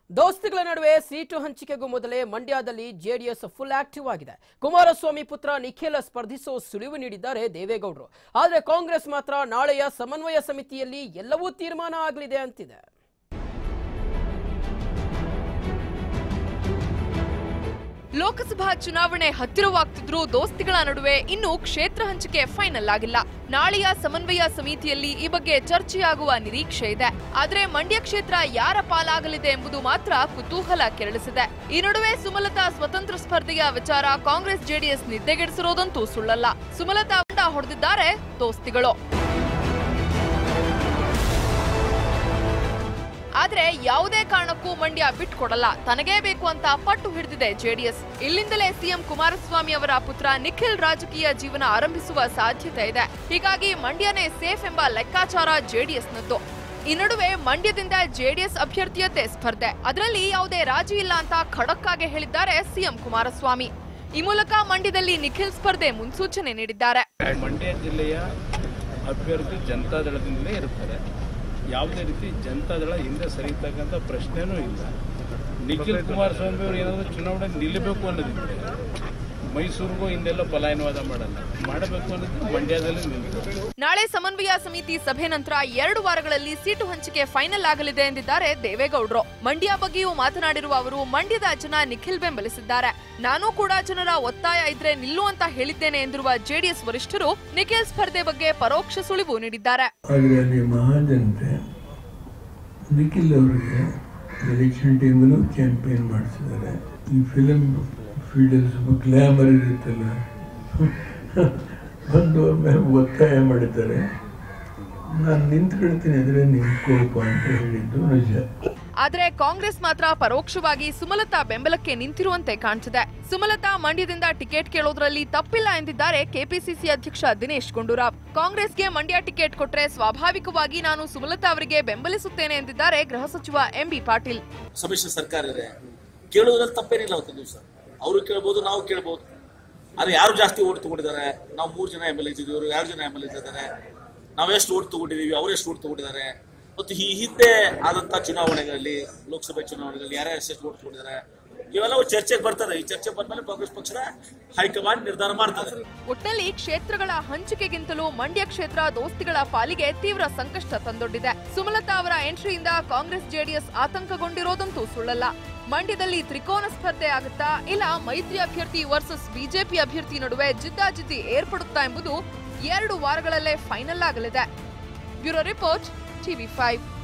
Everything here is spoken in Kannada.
ದೋಸ್ತಿಗಳ ನಡುವೆ ಸೀಟು ಹಂಚಿಕೆಗೂ ಮೊದಲೇ ಮಂಡ್ಯದಲ್ಲಿ ಜೆಡಿಎಸ್ ಫುಲ್ ಆಕ್ಟಿವ್ ಆಗಿದೆ ಕುಮಾರಸ್ವಾಮಿ ಪುತ್ರ ನಿಖಿಲ್ ಸ್ಪರ್ಧಿಸೋ ಸುಳಿವು ನೀಡಿದ್ದಾರೆ ದೇವೇಗೌಡರು ಆದರೆ ಕಾಂಗ್ರೆಸ್ ಮಾತ್ರ ನಾಳೆಯ ಸಮನ್ವಯ ಸಮಿತಿಯಲ್ಲಿ ಎಲ್ಲವೂ ತೀರ್ಮಾನ ಆಗಲಿದೆ ಅಂತಿದೆ ಲೋಕಸಭಾ ಚುನಾವಣೆ ಹತ್ತಿರವಾಗ್ತಿದ್ರೂ ದೋಸ್ತಿಗಳ ನಡುವೆ ಇನ್ನೂ ಕ್ಷೇತ್ರ ಹಂಚಿಕೆ ಫೈನಲ್ ಆಗಿಲ್ಲ ನಾಳೆಯ ಸಮನ್ವಯ ಸಮಿತಿಯಲ್ಲಿ ಈ ಬಗ್ಗೆ ಚರ್ಚೆಯಾಗುವ ನಿರೀಕ್ಷೆ ಇದೆ ಆದ್ರೆ ಮಂಡ್ಯ ಕ್ಷೇತ್ರ ಯಾರ ಪಾಲಾಗಲಿದೆ ಎಂಬುದು ಮಾತ್ರ ಕುತೂಹಲ ಕೆರಳಿಸಿದೆ ಈ ನಡುವೆ ಸುಮಲತಾ ಸ್ವತಂತ್ರ ಸ್ಪರ್ಧೆಯ ವಿಚಾರ ಕಾಂಗ್ರೆಸ್ ಜೆಡಿಎಸ್ ನಿದ್ದೆಗೆಡಿಸಿರೋದಂತೂ ಸುಳ್ಳಲ್ಲ ಸುಮಲತಾ ಬಂಡ ಹೊಡೆದಿದ್ದಾರೆ ದೋಸ್ತಿಗಳು ಆದ್ರೆ ಯಾವುದೇ ಕಾರಣಕ್ಕೂ ಮಂಡ್ಯ ಬಿಟ್ಕೊಡಲ್ಲ ತನಗೇ ಬೇಕು ಅಂತ ಪಟ್ಟು ಹಿಡಿದಿದೆ ಜೆಡಿಎಸ್ ಇಲ್ಲಿಂದಲೇ ಸಿಎಂ ಕುಮಾರಸ್ವಾಮಿ ಅವರ ಪುತ್ರ ನಿಖಿಲ್ ರಾಜಕೀಯ ಜೀವನ ಆರಂಭಿಸುವ ಸಾಧ್ಯತೆ ಇದೆ ಹೀಗಾಗಿ ಮಂಡ್ಯನೇ ಸೇಫ್ ಎಂಬ ಲೆಕ್ಕಾಚಾರ ಜೆಡಿಎಸ್ನದ್ದು ಈ ನಡುವೆ ಮಂಡ್ಯದಿಂದ ಜೆಡಿಎಸ್ ಅಭ್ಯರ್ಥಿಯತೆ ಸ್ಪರ್ಧೆ ಅದರಲ್ಲಿ ಯಾವುದೇ ರಾಜಿ ಇಲ್ಲ ಅಂತ ಖಡಕ್ ಆಗಿ ಹೇಳಿದ್ದಾರೆ ಸಿಎಂ ಕುಮಾರಸ್ವಾಮಿ ಈ ಮೂಲಕ ಮಂಡ್ಯದಲ್ಲಿ ನಿಖಿಲ್ ಸ್ಪರ್ಧೆ ಮುನ್ಸೂಚನೆ ನೀಡಿದ್ದಾರೆ ಮಂಡ್ಯ ಜಿಲ್ಲೆಯ ಅಭ್ಯರ್ಥಿ ಜನತಾದಳದಿಂದಲೇ ಇರ್ತಾರೆ ಯಾವುದೇ ರೀತಿ ಜನತಾದಳ ಹಿಂದೆ ಸರಿತಕ್ಕಂಥ ಪ್ರಶ್ನೆನೂ ಇಲ್ಲ ನಿಖಿಲ್ ಕುಮಾರಸ್ವಾಮಿ ಅವರು ಏನಾದರೂ ಚುನಾವಣೆ ನಿಲ್ಲಬೇಕು ಅನ್ನೋದಿದ್ರೆ ಮೈಸೂರಿಗೂ ಹಿಂದೆಲ್ಲ ಪಲಾಯನವಾದ ಮಾಡಲ್ಲ ಮಾಡಬೇಕು ಅನ್ನೋದು ಮಂಡ್ಯದಲ್ಲಿ ನಿಲ್ತಾರೆ ನಾಳೆ ಸಮನ್ವಯ ಸಮಿತಿ ಸಭೆ ನಂತರ ಎರಡು ವಾರಗಳಲ್ಲಿ ಸೀಟು ಹಂಚಿಕೆ ಫೈನಲ್ ಆಗಲಿದೆ ಎಂದಿದ್ದಾರೆ ದೇವೇಗೌಡರು ಮಂಡ್ಯ ಬಗ್ಗೆಯೂ ಮಾತನಾಡಿರುವ ಅವರು ಮಂಡ್ಯದ ಜನ ನಿಖಿಲ್ ಬೆಂಬಲಿಸಿದ್ದಾರೆ ನಾನು ಕೂಡ ಜನರ ಒತ್ತಾಯ ಇದ್ರೆ ನಿಲ್ಲು ಅಂತ ಹೇಳಿದ್ದೇನೆ ಎಂದಿರುವ ಜೆಡಿಎಸ್ ವರಿಷ್ಠರು ನಿಖಿಲ್ ಸ್ಪರ್ಧೆ ಬಗ್ಗೆ ಪರೋಕ್ಷ ಸುಳಿವು ನೀಡಿದ್ದಾರೆ ಆದರೆ ಅಲ್ಲಿ ಮಹಾಜನತೆ ನಿಖಿಲ್ ಅವರಿಗೆ ಎಲೆಕ್ಷನ್ ಟೈಮಲ್ಲೂ ಕ್ಯಾಂಪೇನ್ ಮಾಡಿಸಿದ್ದಾರೆ ಈ ಫಿಲಮ್ ಫೀಲ್ಡಲ್ಲಿ ಸ್ವಲ್ಪ ಗ್ಲ್ಯಾಮರ್ ಇರುತ್ತಲ್ಲ ಬಂದು ಅವ್ರ ಮೇಲೆ ಒತ್ತಾಯ ಮಾಡಿದ್ದಾರೆ ನಾನು ನಿಂತ್ಕೊಳ್ತೀನಿ ಅಂದರೆ ನಿಂತ್ಕೋಪ ಅಂತ ಹೇಳಿದ್ದು ನಿಜ ಆದ್ರೆ ಕಾಂಗ್ರೆಸ್ ಮಾತ್ರ ಪರೋಕ್ಷವಾಗಿ ಸುಮಲತಾ ಬೆಂಬಲಕ್ಕೆ ನಿಂತಿರುವಂತೆ ಕಾಣ್ತಿದೆ ಸುಮಲತಾ ಮಂಡ್ಯದಿಂದ ಟಿಕೆಟ್ ಕೇಳೋದ್ರಲ್ಲಿ ತಪ್ಪಿಲ್ಲ ಎಂದಿದ್ದಾರೆ ಕೆಪಿಸಿಸಿ ಅಧ್ಯಕ್ಷ ದಿನೇಶ್ ಗುಂಡೂರಾವ್ ಕಾಂಗ್ರೆಸ್ಗೆ ಮಂಡ್ಯ ಟಿಕೆಟ್ ಕೊಟ್ರೆ ಸ್ವಾಭಾವಿಕವಾಗಿ ನಾನು ಸುಮಲತಾ ಅವರಿಗೆ ಬೆಂಬಲಿಸುತ್ತೇನೆ ಎಂದಿದ್ದಾರೆ ಗೃಹ ಸಚಿವ ಎಂಬಿ ಪಾಟೀಲ್ ಸಮ್ಮಿಶ್ರ ಸರ್ಕಾರ ಇದೆ ಕೇಳೋದ್ರಲ್ಲಿ ತಪ್ಪೇನಿಲ್ಲ ಅವತ್ತು ದಿವಸ ಅವರು ಕೇಳ್ಬೋದು ನಾವು ಕೇಳ್ಬೋದು ಆದ್ರೆ ಯಾರು ಜಾಸ್ತಿ ಓಟ್ ತಗೊಂಡಿದ್ದಾರೆ ನಾವು ಮೂರು ಜನ ಎಮ್ ಎಲ್ ಎಸ್ ಇದ್ದೀವಿ ಎರಡು ಜನ ಎಮ್ ಎಲ್ ಎಸ್ ಇದ್ದಾರೆ ನಾವು ಎಷ್ಟು ಓಟ್ ತಗೊಂಡಿದ್ದೀವಿ ಅವ್ರು ಎಷ್ಟು ಓಟ್ ತಗೊಂಡಿದ್ದಾರೆ ಮತ್ತು ಈ ಹಿಂದೆ ಆದಂಥ ಚುನಾವಣೆಗಳಲ್ಲಿ ಲೋಕಸಭೆ ಚುನಾವಣೆಗಳಲ್ಲಿ ಯಾರ್ಯಾರು ಎಷ್ಟೆಷ್ಟು ಓಟ್ ತಗೊಂಡಿದ್ದಾರೆ ಇವೆಲ್ಲವೂ ಚರ್ಚೆಗೆ ಬರ್ತದೆ ಈ ಚರ್ಚೆ ಬಂದ್ಮೇಲೆ ಕಾಂಗ್ರೆಸ್ ಪಕ್ಷದ ಹೈಕಮಾಂಡ್ ನಿರ್ಧಾರ ಮಾಡ್ತದೆ ಒಟ್ಟಲ್ಲಿ ಕ್ಷೇತ್ರಗಳ ಹಂಚಿಕೆಗಿಂತಲೂ ಮಂಡ್ಯ ಕ್ಷೇತ್ರ ದೋಸ್ತಿಗಳ ಪಾಲಿಗೆ ತೀವ್ರ ಸಂಕಷ್ಟ ತಂದೊಡ್ಡಿದೆ ಸುಮಲತಾ ಅವರ ಎಂಟ್ರಿಯಿಂದ ಕಾಂಗ್ರೆಸ್ ಜೆಡಿಎಸ್ ಆತಂಕಗೊಂಡಿರೋದಂತೂ ಸುಳ್ಳಲ್ಲ ಮಂಡ್ಯದಲ್ಲಿ ತ್ರಿಕೋನ ಸ್ಪರ್ಧೆ ಆಗುತ್ತಾ ಇಲ್ಲ ಮೈತ್ರಿ ಅಭ್ಯರ್ಥಿ ವರ್ಸಸ್ ಬಿಜೆಪಿ ಅಭ್ಯರ್ಥಿ ನಡುವೆ ಜಿದ್ದಾಜಿದ್ದಿ ಏರ್ಪಡುತ್ತಾ ಎಂಬುದು ಎರಡು ವಾರಗಳಲ್ಲೇ ಫೈನಲ್ ಆಗಲಿದೆ ಬ್ಯೂರೋ ರಿಪೋರ್ಟ್ ಟಿವಿ ಫೈವ್